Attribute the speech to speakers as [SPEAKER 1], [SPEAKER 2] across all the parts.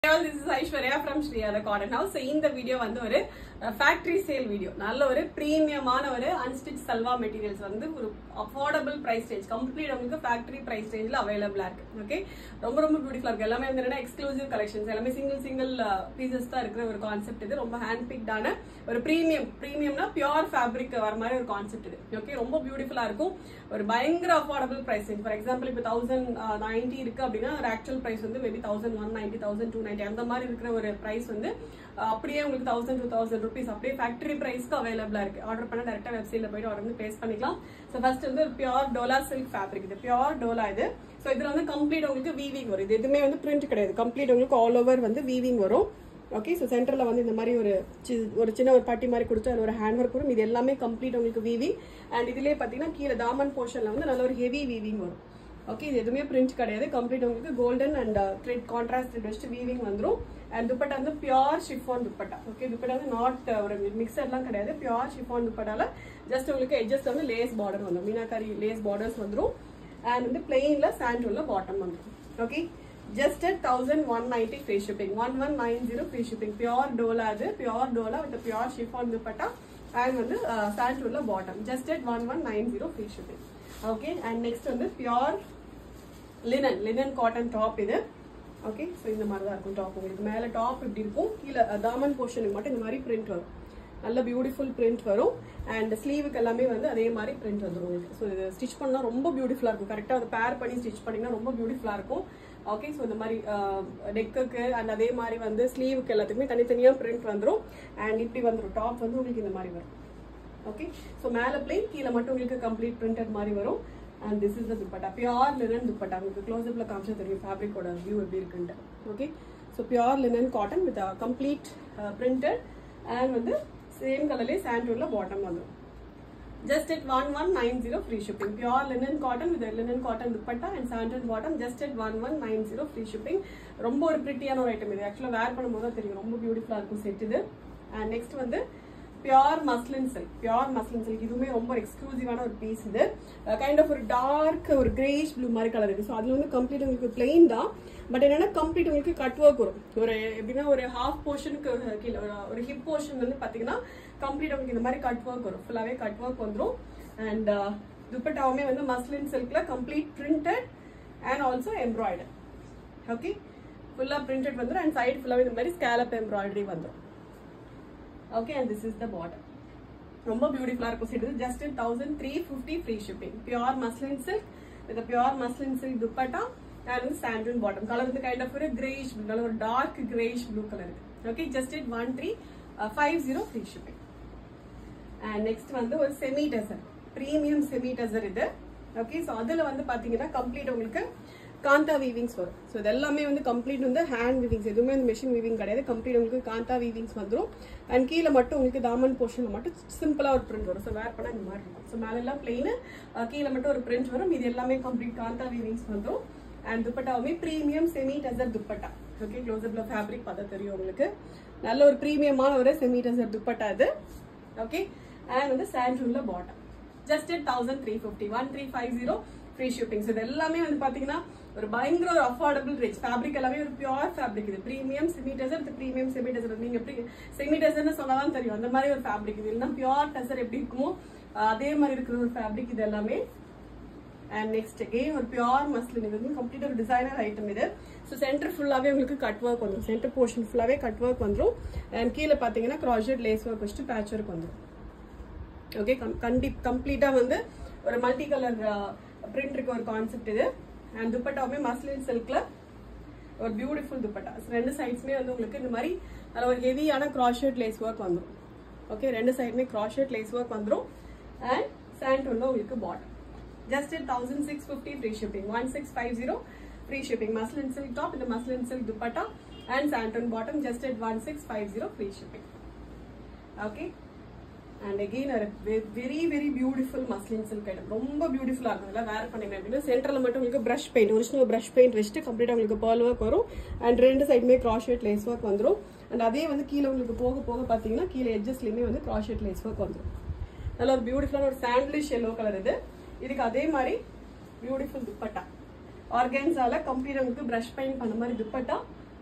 [SPEAKER 1] all this is Aishwarya from ஸ்ரீயாத cotton house இந்த video வந்து ஒரு ஃபேக்டரி சேல் வீடியோ நல்ல ஒரு ப்ரீமியமான ஒரு அன்ஸ்டிச் சல்வா மெட்டீரியல்ஸ் வந்து ஒரு அஃபோர்டபுள் பிரைஸ் ரேஞ்ச் கம்ப்ளீட் உங்களுக்கு ஃபேக்டரி பிரைஸ் ரேஞ்சில் அவைலபிளா இருக்கு ஓகே ரொம்ப ரொம்ப பியூட்டிஃபுல்லா இருக்கு எல்லாமே வந்து என்னன்னா எக்ஸ்க்ளூசிவ் கலெக்ஷன்ஸ் எல்லாமே சிங்கிள் சிங்கிள் பீசஸ் தான் இருக்கிற ஒரு கான்செப்ட் இது ரொம்ப ஹேண்ட் பிக்டான ஒரு ப்ரீமியம் ப்ரீமியம்னா பியூர் ஃபேப்ரிக் வர மாதிரி ஒரு கான்செப்ட் இது ஓகே ரொம்ப பியூட்டிஃபுல்லா இருக்கும் ஒரு பயங்கர affordable price range for example இப்போ தௌசண்ட் நைன்டி இருக்கு அப்படின்னா ஒரு ஆக்சுவல் பிரைஸ் வந்து maybe thousand one ninety thousand two ninety அந்த மாதிரி இருக்கிற ஒரு பிரைஸ் வந்து அஹ், அப்படியே உங்களுக்கு தௌசண்ட் டூ தௌசண்ட் ருபீஸ் அப்படியே ஃபேக்டரி பிரைஸ்க்கு அவைலபிளா இருக்கு ஆர்டர் பண்ண டேரக்டா வெப்சைட்ல போயிட்டு ஆர்டர் வந்து பிளேஸ் பண்ணிக்கலாம் ஸோ ஃபர்ஸ்ட் வந்து ஒரு பியூர் டோலா சில்க் ஃபேப்ரிக் இது பியூர் டோலா இது ஸோ இதுல வந்து கம்ப்ளீட் உங்களுக்கு வீவிங் வரும் இது எதுவுமே வந்து பிரிண்ட் கிடையாது கம்ப்ளீட் உங்களுக்கு ஆல் ஓவர் வந்து வீவிங் வரும் ஓகே ஸோ சென்டரில் வந்து இந்த மாதிரி ஒரு சி- ஒரு சின்ன ஒரு பட்டி மாதிரி கொடுத்து அதில் ஒரு ஹேண்ட் ஒர்க் வரும் இது எல்லாமே கம்ப்ளீட் உங்களுக்கு வீவிங் அண்ட் இதுலேயே பார்த்தீங்கன்னா கீழே தாமன் போர்ஷனில் வந்து நல்ல ஒரு ஹெவி வீவிங் வரும் ஓகே இது எதுவுமே பிரிண்ட் கிடையாது கம்ப்ளீட் உங்களுக்கு golden and thread contrast thread வச்சு வீவிங் வந்துரும் அண்ட் துப்பட்டா வந்து pure chiffon dupatta okay dupatta வந்து நாட் ஒரு மிக்சர்லாம் கிடையாது பியூர் ஷிஃபான் துப்பட்டால ஜஸ்ட் உங்களுக்கு எட்ஜஸ் வந்து லேஸ் பார்டர் வந்துடும் மீனாக்காரி லேஸ் பார்டர்ஸ் வந்துரும் அண்ட் வந்து பிளெயின்ல சாண்டூல்ல பாட்டம் வந்துடும் okay just at thousand one ninety free shipping one one nine zero free shipping pure dola அது pure dola with pure chiffon dupatta and வந்து சாண்டூல்ல bottom just at one one nine zero free shipping okay and next வந்து pure linen linen cotton top இது okay so இந்த மாதிரி தான் இருக்கும் top உங்களுக்கு மேலே டாப் இப்படி இருக்கும் கீழே தாமன் போர்ஷனுக்கு மட்டும் இந்த மாதிரி பிரிண்ட் வரும் நல்ல பியூட்டிஃபுல் பிரிண்ட் வரும் அண்ட் ஸ்லீவுக்கு எல்லாமே வந்து அதே மாதிரி பிரிண்ட் வந்துடும் உங்களுக்கு ஸோ இது ஸ்டிச் பண்ணால் ரொம்ப பியூட்டிஃபுல்லாக இருக்கும் கரெக்டாக அதை பேர் பண்ணி ஸ்டிச் பண்ணிங்கன்னா ரொம்ப பியூட்டிஃபுல்லாக இருக்கும் ஓகே ஸோ இந்த மாதிரி நெக்குக்கு அண்ட் அதே மாதிரி வந்து ஸ்லீவுக்கு எல்லாத்துக்குமே தனித்தனியாக பிரிண்ட் வந்துடும் அண்ட் இப்படி வந்துடும் டாப் வந்து உங்களுக்கு இந்த மாதிரி வரும் ஓகே ஸோ மேலே பிளேன் கீழே மட்டும் உங்களுக்கு கம்ப்ளீட் பிரிண்டட் மாதிரி வரும் and this is the dupatta pure linen dupatta உங்களுக்கு க்ளோஸ்அப்ல காமிச்சா தெரியும் ஃபேப்ரிக்கோட வியூ எப்படி இருக்குன்ட்டு okay so pure linen cotton with complete printed and வந்து சேம் கலர்லேயே சாண்டூர்ல பாட்டம் வந்துடும் just at one one nine zero free shipping pure linen cotton with linen cotton dupatta and சாண்டல் bottom just at one one nine zero free shipping ரொம்ப ஒரு பிரிட்டியான ஒரு item இது ஆக்சுவலாக வேர் பண்ணும்போது தான் தெரியும் ரொம்ப பியூட்டிஃபுல்லாக இருக்கும் செட் இது அண்ட் நெக்ஸ்ட் வந்து pure muslin silk pure muslin silk இதுவுமே ரொம்ப எக்ஸ்க்ளூசிவான ஒரு பீஸ் இது கைண்ட் ஆஃப் ஒரு டார்க் ஒரு கிரேஷ் ப்ளூ மாதிரி கலர் இருக்கு ஸோ அதில் வந்து கம்ப்ளீட் உங்களுக்கு பிளெயின் தான் பட் என்னன்னா கம்ப்ளீட் உங்களுக்கு கட் ஒர்க் வரும் ஒரு எப்படின்னா ஒரு ஹாஃப் போர்ஷனுக்கு கீழே ஒரு- ஒரு ஹிப் போர்ஷன் வந்து பார்த்தீங்கன்னா கம்ப்ளீட் உங்களுக்கு இந்த மாதிரி கட் ஒர்க் வரும் ஃபுல்லாகவே கட் ஒர்க் வந்துடும் அண்ட் துப்பட்டாவுமே வந்து மஸ்லின் சில்க்ல complete printed and also embroider okay ஃபுல்லாக பிரிண்டட் வந்துடும் அண்ட் சைடு ஃபுல்லாகவே இந்த மாதிரி ஸ்கேலப் எம்ப்ராய்டரி வந்துடும் okay and this is the bottom ரொம்ப பியூட்டிஃபுல்லா இருக்கும் set just thousand three fifty free shipping pure muslin silk with pure muslin silk dupatta and வந்து சாண்டூன் பாட்டம் கலர் வந்து கைண்ட் ஆஃப் ஒரு கிரேஷ் நல்ல ஒரு dark greyish blue colour okay just it one three five zero free shipping and next வந்து ஒரு semi tussar premium semi tussar இது okay so அதில் வந்து பார்த்தீங்கன்னா கம்ப்ளீட் உங்களுக்கு காந்தா வீவிங்ஸ் வரும் ஸோ இது எல்லாமே வந்து கம்ப்ளீட் வந்து ஹேண்ட் வீவிங்ஸ் எதுவுமே வந்து மிஷின் வீவிங் கிடையாது கம்ப்ளீட் உங்களுக்கு காந்தா வீவிங்ஸ் வந்துடும் அண்ட் கீழே மட்டும் உங்களுக்கு தாமன் போர்ஷனில் மட்டும் சிம்பிளாக ஒரு பிரிண்ட் வரும் ஸோ வேர் பண்ணால் இந்த மாதிரி இருக்கும் ஸோ மேலெல்லாம் பிளெயின் கீழே மட்டும் ஒரு பிரிண்ட் வரும் இது எல்லாமே கம்ப்ளீட் காந்தா வீவிங்ஸ் வந்துடும் அண்ட் துப்பட்டாவுமே premium semi tussar dupatta okay க்ளோஸ்அப்ல ஃபேப்ரிக் பார்த்தா தெரியும் உங்களுக்கு நல்ல ஒரு ப்ரீமியமான ஒரு செமி டசர் துப்பட்டா இது ஓகே அண்ட் வந்து சாண்டூன்ல bottom just thousand three fifty one three five zero free shipping இது எல்லாமே வந்து பாத்தீங்கன்னா ஒரு பயங்கர ஒரு அஃபோர்டபுள் ரேஞ்ச் ஃபேப்ரிக் எல்லாமே ஒரு பியூர் ஃபேப்ரிக் இது ப்ரீமியம் செமிடசர் இது ப்ரீமியம் செமிடசர் நீங்க எப்படி செமிடசர்னு சொன்னாதான் தெரியும் அந்த மாதிரி ஒரு ஃபேப்ரிக் இது இல்லைன்னா பியூர் டசர் எப்படி இருக்குமோ அஹ் அதே மாதிரி இருக்கிற ஒரு ஃபேப்ரிக் இது எல்லாமே அண்ட் நெக்ஸ்ட் அகெயின் ஒரு பியூர் மஸ்லின் இது வந்து கம்ப்ளீட் ஒரு டிசைனர் ஐட்டம் இது ஸோ சென்டர் ஃபுல்லாகவே உங்களுக்கு கட் ஒர்க் வந்துடும் சென்டர் போர்ஷன் ஃபுல்லாகவே கட் ஒர்க் வந்துடும் அண்ட் கீழே பார்த்தீங்கன்னா க்ராஷட் லேஸ் ஒர்க் வச்சுட்டு பேட்ச் ஒர்க் வந்துடும் ஓகே கண்டி கம்ப்ளீட்டாக வந்து ஒரு மல்டி கலர் பிரிண்ட் இருக்க ஒரு கான்செப்ட் இது அண்ட் துப்பட்டாவுமே மஸ்லின் சில்க்ல ஒரு பியூட்டிஃபுல் துப்பட்டா So, ரெண்டு சைட்ஸ்மே வந்து உங்களுக்கு இந்த மாதிரி நல்ல ஒரு ஹெவியான க்ராஷட் லேஸ் ஒர்க் வந்துடும் ஓகே ரெண்டு சைடுமே க்ராஷட் லேஸ் ஒர்க் வந்துடும் அண்ட் சாண்டூன்ல உங்களுக்கு bottom just thousand six fifty free shipping one six five zero free shipping muslin silk top இந்த மஸ்லின் சில்க் துப்பட்டா அண்ட் சாண்டூன் bottom just one six five zero free shipping okay and again ஒரு very very beautiful muslin silk item ரொம்ப பியூட்டிஃபுல்லாக இருக்கும் இதெல்லாம் வேர் பண்ணீங்க அப்படின்னா சென்டரில் மட்டும் உங்களுக்கு brush paint original brush paint வச்சுட்டு கம்ப்ளீட்டாக உங்களுக்கு பேர்ல் ஒர்க் வரும் அண்ட் ரெண்டு சைடுமே க்ராஷெட் லேஸ் ஒர்க் வந்துடும் அண்ட் அதே வந்து கீழே உங்களுக்கு போக போக பார்த்தீங்கன்னா கீழே எட்ஜஸ்லேயுமே வந்து க்ராஷெட் லேஸ் ஒர்க் வந்துடும் நல்ல ஒரு பியூட்டிஃபுல்லான ஒரு சாண்ட்லிஷ் எல்லோ கலர் இது இதுக்கு அதே மாதிரி பியூட்டிஃபுல் துப்பட்டா ஆர்கான்ஸால கம்ப்ளீட் உங்களுக்கு ப்ரஷ் பெயிண்ட் பண்ண மாதிரி துப்பட்டா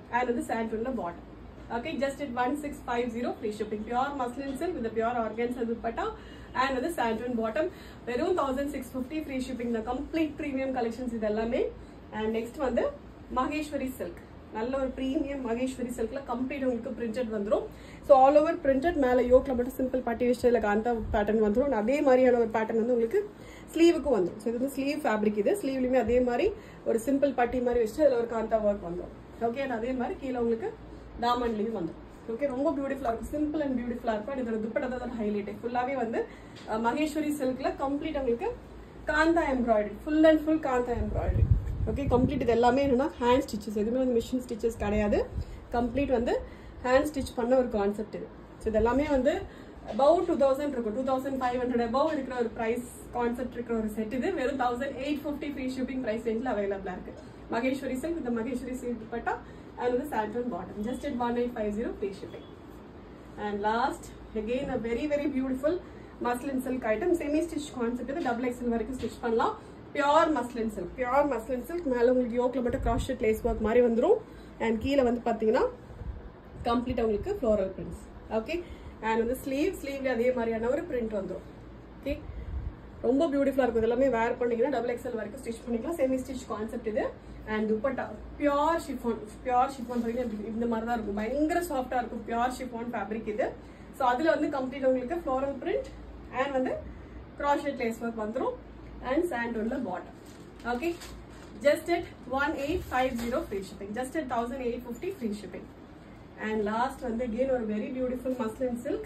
[SPEAKER 1] அண்ட் வந்து சாண்டூன்ல bottom okay just it one six five zero free shipping pure muslin silk with pure organza dupatta and வந்து சாண்டூன் பாட்டம் வெறும் thousand six fifty free shipping தான் கம்ப்ளீட் ப்ரீமியம் கலெக்ஷன்ஸ் இது எல்லாமே அண்ட் நெக்ஸ்ட் வந்து மகேஸ்வரி சில்க் நல்ல ஒரு ப்ரீமியம் மகேஸ்வரி சில்க்ல கம்ப்ளீட் உங்களுக்கு பிரிண்டட் வந்துடும் ஸோ ஆல் ஓவர் பிரிண்டட் மேலே யோக்கில் மட்டும் சிம்பிள் பட்டி வச்சு காந்தா பேட்டர்ன் வந்துடும் அதே மாதிரியான ஒரு பேட்டர்ன் வந்து உங்களுக்கு ஸ்லீவுக்கும் வந்துடும் ஸோ இது வந்து ஸ்லீவ் ஃபேப்ரிக் இது ஸ்லீவ்லையுமே அதே மாதிரி ஒரு சிம்பிள் பட்டி மாதிரி வச்சு அதில் ஒரு காந்தா ஒர்க் வந்துடும் ஓகே அதே மாதிரி கீழே உங்களுக்கு தாமன்லையும் வந்துடும் ஓகே ரொம்ப பியூட்டிஃபுல்லாக இருக்கும் சிம்பிள் அண்ட் பியூட்டிஃபுல்லாக இருக்கும் and இதோட துப்பட்டா தான் ஹைலைட் ஃபுல்லாகவே வந்து அஹ், மகேஸ்வரி சில்க்ல கம்ப்ளீட் உங்களுக்கு kantha embroidery full and full kantha embroidery okay complete இது எல்லாமே என்னன்னா ஹேண்ட் ஸ்டிச்சஸ் எதுவுமே வந்து மிஷின் ஸ்டிச்சஸ் கிடையாது கம்ப்ளீட் வந்து ஹேண்ட் ஸ்டிச் பண்ண ஒரு கான்செப்ட் இது ஸோ இது எல்லாமே வந்து அபவுட் டூ தௌசண்ட் இருக்கும் two thousand five hundred above இருக்கிற ஒரு ப்ரைஸ் கான்செப்ட் இருக்கிற ஒரு செட் இது வெறும் thousand eight fifty free shipping price ரேஞ்சில் அவைலபிளாக இருக்கு மகேஸ்வரி சில்க் இந்த மகேஸ்வரி சில்க் பட்டா அண்ட் வந்து சாண்டர்ன் bottom just at one eight five zero free shipping and last again a very very beautiful muslin silk item semi stitch concept இது double XL வரைக்கும் stitch பண்ணலாம் pure muslin silk pure muslin silk மேலே உங்களுக்கு யோக்கில் மட்டும் cross shed lace work மாதிரி வந்துடும் and கீழே வந்து பார்த்தீங்கன்னா கம்ப்ளீட் உங்களுக்கு ஃப்ளோரல் பிரிண்ட்ஸ் ஓகே அண்ட் வந்து ஸ்லீவ் ஸ்லீவ்ல அதே மாதிரியான ஒரு பிரிண்ட் வந்துடும் ஓகே ரொம்ப பியூட்டிஃபுல்லாக இருக்கும் இது எல்லாமே வேர் பண்ணீங்கன்னா டபுள் எக்ஸல் வரைக்கும் ஸ்டிச் பண்ணிக்கலாம் செமி ஸ்டிச் கான்செப்ட் இது and dupatta pure chiffon pure chiffon பார்த்தீங்கன்னா இந்த மாதிரி தான் இருக்கும் பயங்கர சாஃப்டாக இருக்கும் பியோர் ஷிஃபான் ஃபேப்ரிக் இது ஸோ அதில் வந்து கம்ப்ளீட் உங்களுக்கு ஃப்ளோரல் பிரிண்ட் அண்ட் வந்து க்ராஷெட் லேஸ் ஒர்க் வந்துடும் அண்ட் சாண்டோன்ல bottom okay just at one eight five zero free shipping just at thousand eight fifty free shipping and last வந்து again ஒரு very beautiful muslin silk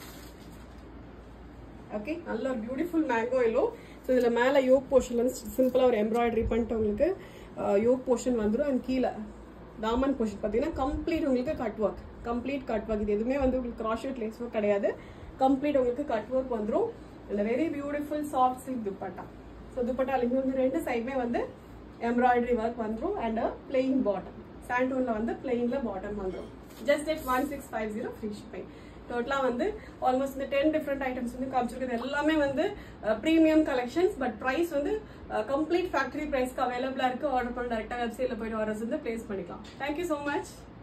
[SPEAKER 1] okay நல்ல ஒரு beautiful mango yellow so இதில் மேலே yoke portion வந்து சிம்பிளாக ஒரு embroidery பண்ணிட்டு உங்களுக்கு யோக் போர்ஷன் வந்துடும் அண்ட் கீழே தாமன் போர்ஷன் பார்த்தீங்கன்னா கம்ப்ளீட் உங்களுக்கு cut work complete cut work இது எதுவுமே வந்து உங்களுக்கு கிராஷெட் லேஸ் ஒர்க் கிடையாது கம்ப்ளீட் உங்களுக்கு கட் ஒர்க் வந்துடும் இந்த very beautiful soft silk dupatta so துப்பட்டாலுமே வந்து ரெண்டு சைடுமே வந்து எம்ப்ராய்டரி ஒர்க் வந்துடும் அண்ட் பிளெயின் பாட்டம் சாண்டூன்ல வந்து பிளெயின்ல பாட்டம் வந்துடும் just at one six five zero free shipping டோட்டலாக வந்து ஆல்மோஸ்ட் இந்த டென் டிஃப்ரெண்ட் ஐட்டம்ஸ் வந்து காமிச்சிருக்குது எல்லாமே வந்து ப்ரீமியம் கலெக்ஷன்ஸ் பட் ப்ரைஸ் வந்து கம்ப்ளீட் ஃபேக்டரி ப்ரைஸ்க்கு அவைலபிளாக இருக்குது ஆர்டர் பண்ண டேரெக்டாக வெப்சைட்டில் போயிட்டு வரது வந்து ப்ளேஸ் பண்ணிக்கலாம் தேங்க்யூ ஸோ மச்